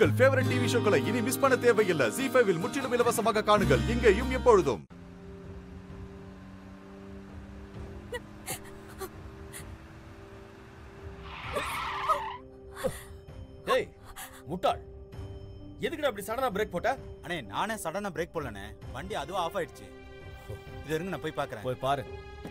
உங்கள் favourite TV ஷோக்களை இனி miss பண்ண தேவையில்லை ஜி ஃபைவில் முற்றிலும் இலவசமாக காணுங்கள் இங்கேயும் எப்பொழுதும் டேய் முட்டாள் எதுக்குடா அப்படி சடனா பிரேக் போட்ட அண்ணே நானே சடனா பிரேக் போடலண்ணே வண்டி அதுவும் ஆஃப் ஆயிடுச்சு இது இருங்க நான் போய் பார்க்கறேன் போய் பாரு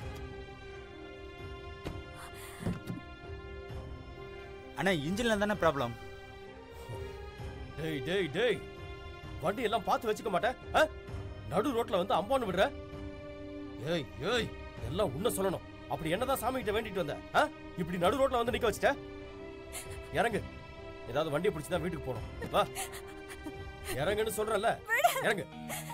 அண்ணே இன்ஜின்ல தானே ப்ராப்ளம் டேய் டேய் டேய் வண்டி எல்லாம் பார்த்து வச்சுக்க மாட்டேன் ஆ? நடு ரோட்ல வந்து அம்பான்னு விடுற ஏய் ஏய் எல்லாம் உன்ன சொல்லணும் அப்படி என்னதான் சாமி கிட்ட வேண்டிட்டு வந்த ஆ? இப்படி நடு ரோட்ல வந்து நிக்க வச்சுட்ட இறங்கு ஏதாவது வண்டியை பிடிச்சி தான் வீட்டுக்கு போகணும் வா இறங்குன்னு சொல்றல இறங்கு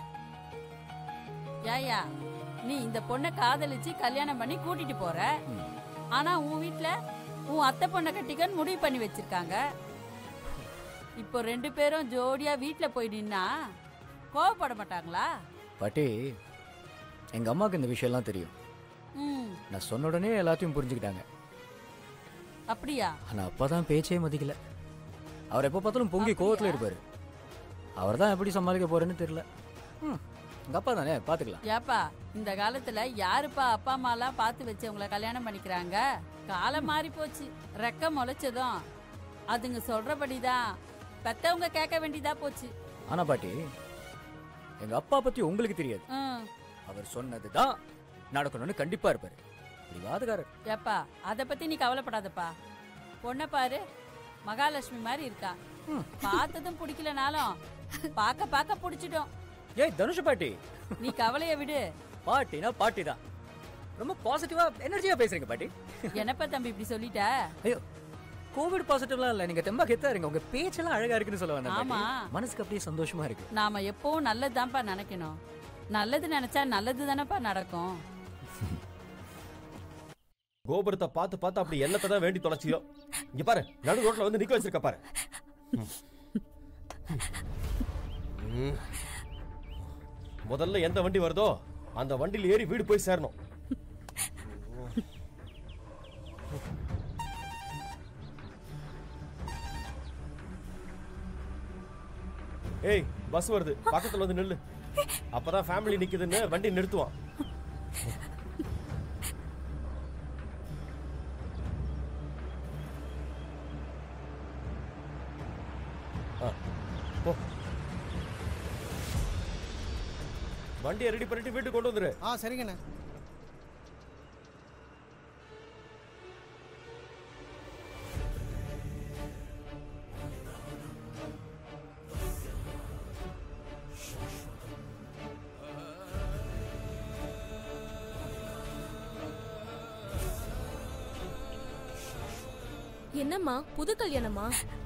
ஏயா நீ இந்த பொண்ணை காதலிச்சு கல்யாணம் பண்ணி கூட்டிட்டு போற ஆனா உன் வீட்ல உன் அத்தை பொண்ணை கட்டிக்கன்னு முடிவு பண்ணி வச்சிருக்காங்க இப்போ ரெண்டு பேரும் ஜோடியா வீட்ல போய் நின்னா கோவப்பட மாட்டாங்களா பாட்டி எங்க அம்மாவுக்கு இந்த விஷயம்லாம் தெரியும் ம் நான் சொன்ன உடனே எல்லாத்தையும் புரிஞ்சுக்கிட்டாங்க அப்படியா ஆனா அப்பா தான் பேச்சே மதிக்கல அவர் எப்போ பார்த்தாலும் பொங்கி கோவத்துல இருப்பாரு அவர் தான் எப்படி சமாளிக்க போறேன்னு தெரியல ம் எங்க அப்பா தானே பாத்துக்கலாம் ஏப்பா இந்த காலத்துல யாருப்பா அப்பா அம்மாலாம் பார்த்து வச்சவங்கள கல்யாணம் பண்ணிக்கிறாங்க காலம் மாறி போச்சு ரெக்க முளைச்சதும் அதுங்க சொல்றபடிதான் பெத்தவங்க கேட்க வேண்டியதா போச்சு ஆனா பாட்டி எங்க அப்பா பத்தி உங்களுக்கு தெரியாது ம் அவர் சொன்னதுதான் நடக்கணும்னு கண்டிப்பா இருப்பாரு இப்படி வாதகாரர் ஏப்பா அத பத்தி நீ கவலைப்படாதப்பா பொண்ணை பாரு மகாலட்சுமி மாதிரி இருக்கா பார்த்ததும் பிடிக்கலனாலும் பார்க்க பார்க்க பிடிச்சிட்டோம் ஏய் தனுஷ் பாட்டி நீ கவலைய விடு பாட்டினா பாட்டி தான் ரொம்ப பாசிட்டிவா எனர்ஜியா பேசுறீங்க பாட்டி என்னப்பா தம்பி இப்படி சொல்லிட்ட ஐயோ கோவிட் பாசிட்டிவ்லாம் இல்ல நீங்க தெம்பா கெத்தா இருங்க உங்க பேச்செல்லாம் அழகா இருக்குன்னு சொல்ல வந்தேன் ஆமா. பாட்டி. மனசுக்கு அப்படியே சந்தோஷமா இருக்கு நாம எப்பவும் நல்லதுதான்ப்பா நினைக்கணும் நல்லது நினைச்சா நல்லது தானப்பா நடக்கும் கோபுரத்தை பார்த்து பார்த்து அப்படி என்னத்தை தான் வேண்டி தொலைச்சியோ இங்க பாரு நடு ரோட்ல வந்து நிக்க வச்சிருக்க பாரு ம். முதல்ல எந்த வண்டி வருதோ அந்த வண்டியில் ஏறி வீடு போய் சேரணும் ஏய் பஸ் வருது பக்கத்துல வந்து நில்லு அப்பதான் ஃபேமிலி நிக்குதுன்னு வண்டி நிறுத்துவான் ஆ, போ வண்டியை ரெடி பண்ணிட்டு வீட்டுக்கு கொண்டு வந்துரு ஆ சரிங்கண்ணே என்னம்மா புது கல்யாணமா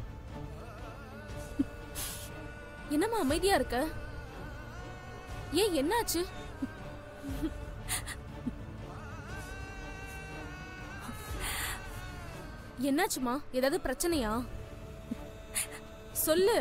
என்னம்மா அமைதியா இருக்க ஏன் என்னாச்சு என்னாச்சுமா ஏதாவது பிரச்சனையா சொல்லு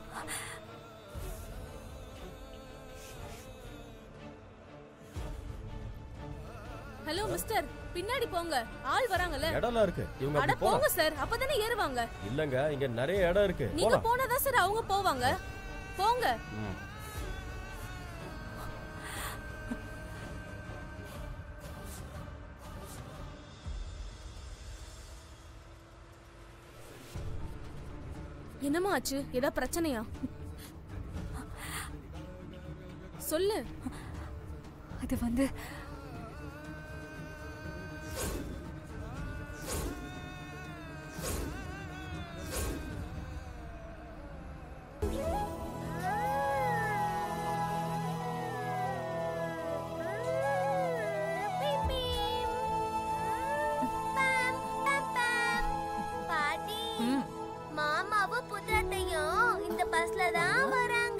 ஹலோ மிஸ்டர் பின்னாடி போங்க ஆள் வராங்கல்ல இடம்லாம் இருக்கு இவங்க அட அப்படி போலாம் போங்க சார் அப்பதானே ஏறுவாங்க இல்லங்க இங்க நிறைய இடம் இருக்கு நீங்க போலாம் போனதா சார் அவங்க போவாங்க போங்க ம். என்னம்மா ஆச்சு ஏதா பிரச்சனையா சொல்லு அது வந்து பாட்டி மாமாவும் புத்தத்தையும் இந்த பஸ்ல தான் வராங்க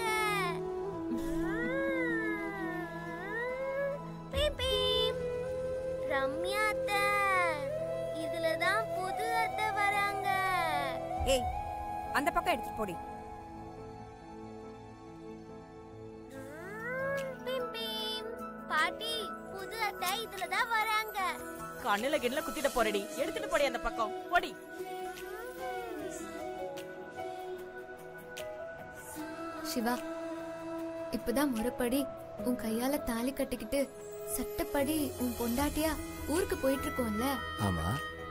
பீப் பீப். ரம்யா அத்தை இதுல தான் புது அத்தை வராங்க ஏய் அந்த பக்கம் எடுத்துட்டு போடி பீம் பீம். பாட்டி புது அத்தை இதுல தான் வராங்க கண்ணுல கிண்ணுல குத்திட போறடி எடுத்துட்டு போடி அந்த பக்கம் போடி சிவா இப்பதான் முறைப்படி உன் கையால தாலி கட்டிக்கிட்டு சட்டப்படி உன் பொண்டாட்டியா ஊருக்கு போயிட்டு இருக்கோம்ல ஆமா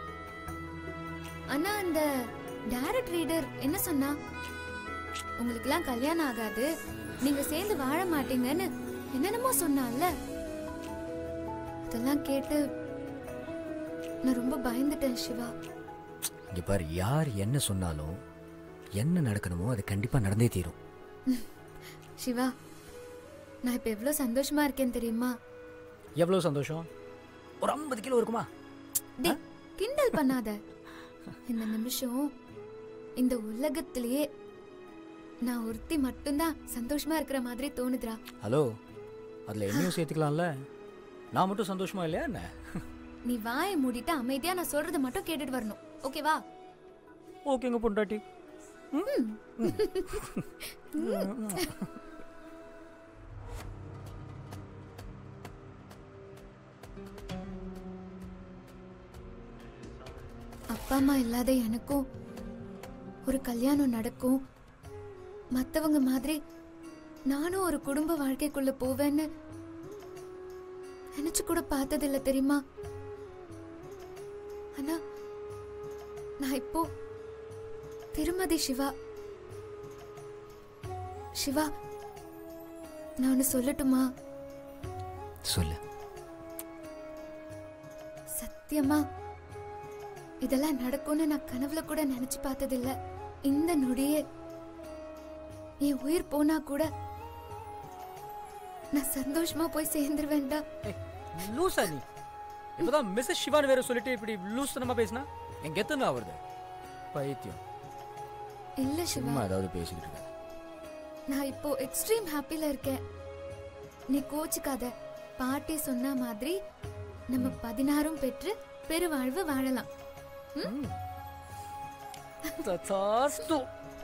ஆனா அந்த டைரக்ட் ரீடர் என்ன சொன்னா உங்களுக்குலாம் கல்யாணம் ஆகாது நீங்க சேர்ந்து வாழ மாட்டீங்கன்னு என்னென்னமோ சொன்னான்ல இதெல்லாம் கேட்டு நான் ரொம்ப பயந்துட்டேன் சிவா இங்க பாரு யார் என்ன சொன்னாலும் என்ன நடக்கணுமோ அது கண்டிப்பா நடந்தே தீரும் சிவா நான் இப்ப எவ்வளவு சந்தோஷமா இருக்கேன் தெரியுமா எவ்வளவு சந்தோஷம் ஒரு ஐம்பது கிலோ இருக்குமா டேய் கிண்டல் பண்ணாத இந்த நிமிஷம் இந்த உலகத்திலேயே நான் ஒருத்தி மட்டும்தான் சந்தோஷமா இருக்கிற மாதிரி தோணுதுடா ஹலோ அதுல என்னையும் சேர்த்துக்கலாம்ல நான் மட்டும் சந்தோஷமா இல்லையா என்ன நீ வாயை மூடிட்டு அமைதியா நான் சொல்றத மட்டும் கேட்டுட்டு வரணும் ஓகேவா ஓகேங்க பொண்டாட்டி அப்பா அம்மா இல்லாத எனக்கும் ஒரு கல்யாணம் நடக்கும் மத்தவங்க மாதிரி நானும் ஒரு குடும்ப வாழ்க்கைக்குள்ள போவேன்னு நினைச்சு கூட பார்த்ததில்ல தெரியுமா ஆனா நான் இப்போ திருமதி சிவா சிவா நான் ஒன்று சொல்லட்டுமா சொல்லு சத்தியமா இதெல்லாம் நடக்கும்னு நான் கனவுல கூட நினைச்சு பார்த்ததில்ல இந்த நொடியே என் உயிர் போனா கூட நான் சந்தோஷமா போய் சேர்ந்துருவேன்டா லூசா நீ இப்பதான் மிஸ்ஸஸ் சிவான் வேற சொல்லிட்டு இப்படி லூசனமா பேசினா எங்க எத்தனை ஆவறது பைத்தியம் இல்ல சிவா சும்மா ஏதாவது பேசிக்கிட்டு இருக்க நான் இப்போ எக்ஸ்ட்ரீம் ஹாப்பில இருக்கேன் நீ கோச்சுக்காத பாட்டி சொன்ன மாதிரி நம்ம பதினாறும் பெற்று பெருவாழ்வு வாழலாம் ம்? ததாஸ்து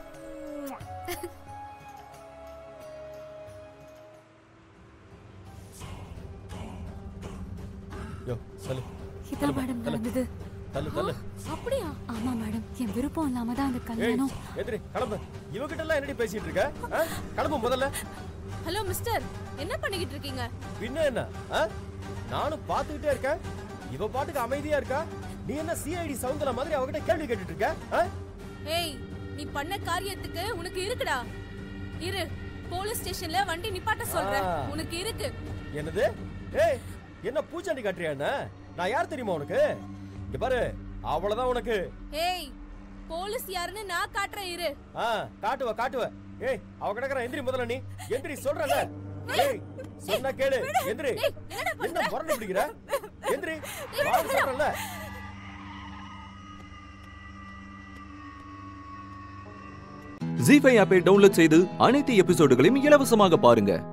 யோ சொல்லு இதான் மேடம் நடந்தது தள்ளு தள்ளு அப்படியா ஆமா மேடம் என் விருப்பம் இல்லாம தான் அந்த ஏய் கல்யாணம் எதிரி கிளம்பு இவகிட்ட எல்லாம் என்னடி பேசிட்டு இருக்க ஆ? கிளம்பு முதல்ல ஹலோ மிஸ்டர் என்ன பண்ணிக்கிட்டு இருக்கீங்க பின்ன என்ன ஆ? நானும் பார்த்துக்கிட்டே இருக்கேன் இவ பாட்டுக்கு அமைதியா இருக்கா நீ என்ன சிஐடி சவுந்தர மாதிரி அவகிட்ட கேள்வி கேட்டுட்டு இருக்க ஆ? ஏய் நீ பண்ண காரியத்துக்கு உனக்கு இருக்குடா இரு போலீஸ் ஸ்டேஷன்ல வண்டி நிப்பாட்ட சொல்றேன் ஆ. உனக்கு இருக்கு என்னது ஏய் என்ன பூச்சாண்டி காட்டுறியா என்ன நான் யார் தெரியுமா உனக்கு இங்க பாரு அவ்வளவுதான் உனக்கு ஏய் போலீஸ் யாருன்னு நான் காட்டுறேன் இரு ஆ காட்டுவ காட்டுவ ஏய் அவ கிடக்குற எந்திரி முதல்ல நீ எந்திரி சொல்றல ஏய் சொன்னா கேளு எந்திரி ஏய், என்னடா பண்ற? என்ன முரண்டு பிடிக்கிற எந்திரி வான்னு சொல்றல ஜி ஃபைவ் ஆப்பை டவுன்லோட் செய்து அனைத்து எபிசோடுகளையும் இலவசமாக பாருங்க